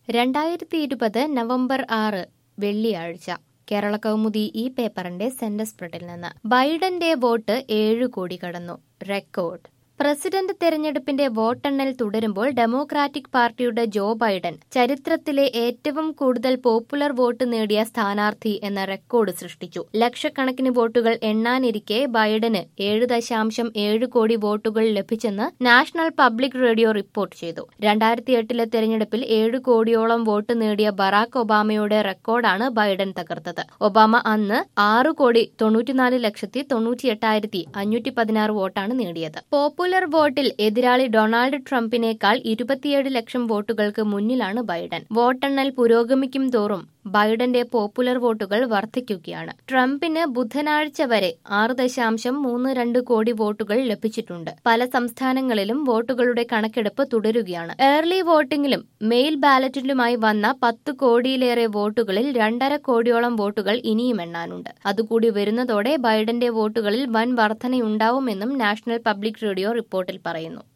രണ്ടായിരത്തി ഇരുപത് നവംബർ ആറ് വെള്ളിയാഴ്ച കേരള കൗമുദി ഈ പേപ്പറിന്റെ സെന്റർ സ്പ്രെഡിൽ നിന്ന് ബൈഡന്റെ വോട്ട് ഏഴു കോടി കടന്നു റെക്കോർഡ് പ്രസിഡന്റ് തെരഞ്ഞെടുപ്പിന്റെ വോട്ടെണ്ണൽ തുടരുമ്പോൾ ഡെമോക്രാറ്റിക് പാർട്ടിയുടെ ജോ ബൈഡൻ ചരിത്രത്തിലെ ഏറ്റവും കൂടുതൽ പോപ്പുലർ വോട്ട് നേടിയ സ്ഥാനാർത്ഥി എന്ന റെക്കോർഡ് സൃഷ്ടിച്ചു ലക്ഷക്കണക്കിന് വോട്ടുകൾ എണ്ണാനിരിക്കെ ബൈഡന് ഏഴ് ദശാംശം ഏഴ് കോടി വോട്ടുകൾ ലഭിച്ചെന്ന് നാഷണൽ പബ്ലിക് റേഡിയോ റിപ്പോർട്ട് ചെയ്തു രണ്ടായിരത്തി എട്ടിലെ തെരഞ്ഞെടുപ്പിൽ ഏഴ് കോടിയോളം വോട്ട് നേടിയ ബറാക് ഒബാമയുടെ റെക്കോർഡാണ് ബൈഡൻ തകർത്തത് ഒബാമ അന്ന് ആറ് കോടി തൊണ്ണൂറ്റിനാല് ലക്ഷത്തി തൊണ്ണൂറ്റിയെട്ടായിരത്തി അഞ്ഞൂറ്റി പതിനാറ് വോട്ടാണ് നേടിയത് പോപ്പുലർ വോട്ടിൽ എതിരാളി ഡൊണാൾഡ് ട്രംപിനേക്കാൾ ഇരുപത്തിയേഴ് ലക്ഷം വോട്ടുകൾക്ക് മുന്നിലാണ് ബൈഡൻ വോട്ടെണ്ണൽ പുരോഗമിക്കും തോറും ബൈഡന്റെ പോപ്പുലർ വോട്ടുകൾ വർദ്ധിക്കുകയാണ് ട്രംപിന് ബുധനാഴ്ച വരെ ആറ് ദശാംശം മൂന്ന് രണ്ട് കോടി വോട്ടുകൾ ലഭിച്ചിട്ടുണ്ട് പല സംസ്ഥാനങ്ങളിലും വോട്ടുകളുടെ കണക്കെടുപ്പ് തുടരുകയാണ് ഏർലി വോട്ടിംഗിലും മെയിൽ ബാലറ്റിലുമായി വന്ന പത്ത് കോടിയിലേറെ വോട്ടുകളിൽ രണ്ടര കോടിയോളം വോട്ടുകൾ ഇനിയും എണ്ണാനുണ്ട് അതുകൂടി വരുന്നതോടെ ബൈഡന്റെ വോട്ടുകളിൽ വൻ വർധനയുണ്ടാവുമെന്നും നാഷണൽ പബ്ലിക് റേഡിയോ റിപ്പോർട്ടിൽ പറയുന്നു